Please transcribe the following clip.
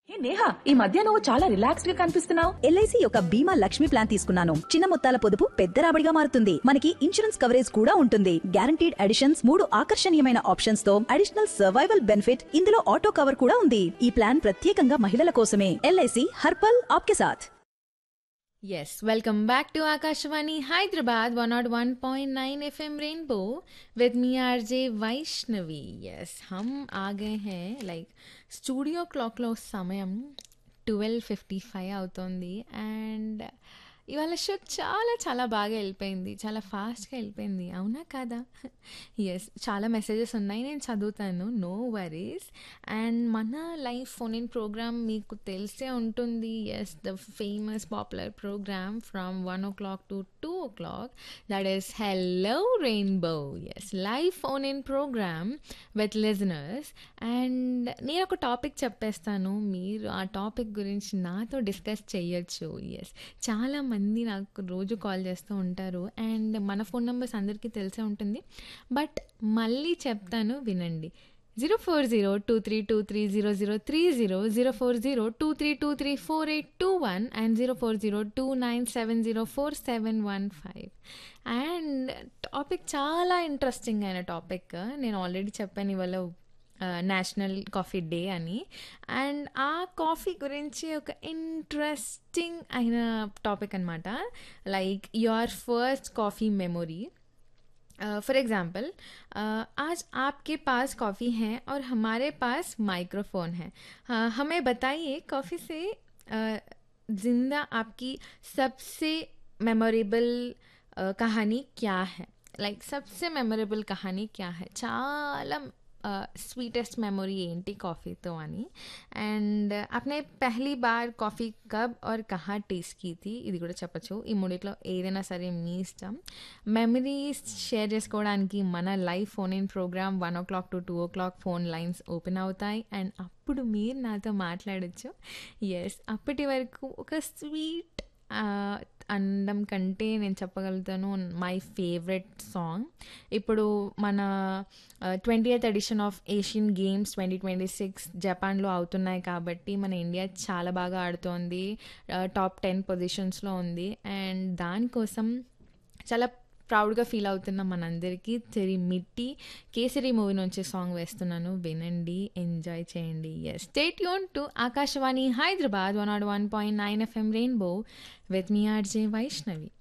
హే నేహా ఈ మధ్య నువ్వు చాలా రిలాక్స్డ్ గా కనిపిస్తున్నావు ఎల్ఐసి యొక్క బీమా లక్ష్మి ప్లాన్ తీసుకున్నాను చిన్న మొత్తాల పొదుపు పెద్ద రాబడిగా మారుతుంది మనకి ఇన్సూరెన్స్ కవరేజ్ కూడా ఉంటుంది గ్యారంటీడ్ అడిషన్స్ మూడు ఆకర్షణీయమైన ఆప్షన్స్ తో అడిషనల్ సర్వైవల్ బెనిఫిట్ ఇందులో ఆటో కవర్ కూడా ఉంది ఈ ప్లాన్ ప్రత్యేకంగా మహిళల కోసమే ఎల్ఐసి హర్పల్ ఆప్కే సాథ్ Yes, welcome back to Akashvani Hyderabad 101.9 FM Rainbow with me RJ Vaishnavi. Yes, हम आ गए हैं లైక్ స్టూడియో క్లాక్లో సమయం ట్వెల్వ్ ఫిఫ్టీ ఫైవ్ అవుతుంది అండ్ ఇవాళ షో చాలా చాలా బాగా వెళ్ళిపోయింది చాలా ఫాస్ట్గా వెళ్ళిపోయింది అవునా కాదా ఎస్ చాలా మెసేజెస్ ఉన్నాయి నేను చదువుతాను నో వరీస్ అండ్ మన లైఫ్ ఫోన్ ఇన్ ప్రోగ్రామ్ మీకు తెలిసే ఉంటుంది yes the famous popular program from one o'clock to two o'clock that is hello rainbow yes live phone in program with listeners and నేను ఒక topic చెప్పేస్తాను మీరు ఆ topic గురించి నాతో డిస్కస్ చేయొచ్చు ఎస్ చాలా మంది నాకు రోజు కాల్ చేస్తూ ఉంటారు అండ్ మన ఫోన్ నెంబర్స్ అందరికీ తెలిసే ఉంటుంది బట్ మళ్ళీ చెప్తాను వినండి zero four zero two three two three zero zero three zero zero four zero two three two three four eight two one and zero four zero two nine seven zero four seven one five and topic చాలా interesting అయిన topic నేను already చెప్పాను ఇవాళ national coffee day అని and ఆ coffee గురించి ఒక interesting అయిన టాపిక్ అనమాట like your first coffee memory for example आज आपके पास कॉफ़ी है और हमारे पास माइक्रोफ़ोन है हाँ, हमें बताइए कॉफ़ी से ज़िंदा आपकी सबसे मेमोरेबल कहानी क्या है लाइक सबसे मेमोरेबल कहानी क्या है చాలా స్వీటెస్ట్ మెమొరీ ఏంటి కాफ़ీతో అని అండ్ आपने పహలీ బార్ కాఫీ కబ్ और కహా టేస్ట్ की थी ఇది కూడా చెప్పచ్చు ఈ మూడిట్లో ఏదైనా సరే మీ ఇష్టం మెమరీస్ షేర్ చేసుకోవడానికి మన live phone in program one o'clock to two o'clock phone lines open అవుతాయి అండ్ అప్పుడు మీరు నాతో మాట్లాడచ్చు ఎస్ అప్పటి వరకు ఒక స్వీట్ అనడం కంటే నేను చెప్పగలుగుతాను మై ఫేవరెట్ సాంగ్ ఇప్పుడు మన twenty eighth edition of Asian games twenty twenty six జపాన్లో అవుతున్నాయి కాబట్టి మన ఇండియా చాలా బాగా ఆడుతోంది టాప్ టెన్ పొజిషన్స్లో ఉంది అండ్ దానికోసం చాలా ప్రౌడ్గా ఫీల్ అవుతున్న మనందరికీ తెరి మిట్టి కేసరి మూవీ నుంచి సాంగ్ వేస్తున్నాను వినండి ఎంజాయ్ చేయండి ఎస్ స్టేట్ యూన్ to Akashvani Hyderabad one nought one point nine FM rainbow with మీ ఆర్జే వైష్ణవి